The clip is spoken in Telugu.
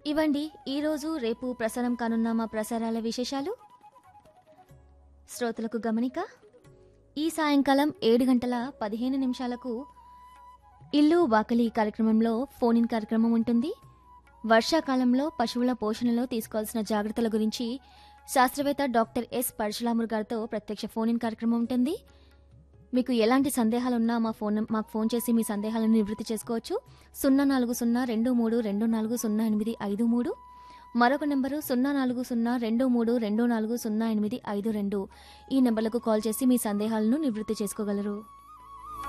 ఇవండి ఈరోజు రేపు ప్రసారం కానున్న మా ప్రసారాల విశేషాలు శ్రోతలకు గమనిక ఈ సాయంకాలం ఏడు గంటల పదిహేను నిమిషాలకు ఇల్లు వాకలి కార్యక్రమంలో ఫోన్ ఇన్ కార్యక్రమం ఉంటుంది వర్షాకాలంలో పశువుల పోషణలో తీసుకోవాల్సిన జాగ్రత్తల గురించి శాస్త్రవేత్త డాక్టర్ ఎస్ పరశురాములు గారితో ప్రత్యక్ష ఫోన్ ఇన్ కార్యక్రమం ఉంటుంది మీకు ఎలాంటి సందేహాలున్నా మా ఫోన్ మాకు ఫోన్ చేసి మీ సందేహాలను నివృత్తి చేసుకోవచ్చు సున్నా నాలుగు సున్నా రెండు మూడు రెండు నాలుగు సున్నా ఎనిమిది ఐదు మూడు మరొక నెంబరు సున్నా నాలుగు సున్నా రెండు మూడు రెండు నాలుగు సున్నా ఎనిమిది ఐదు రెండు ఈ నెంబర్లకు కాల్ చేసి మీ సందేహాలను నివృత్తి చేసుకోగలరు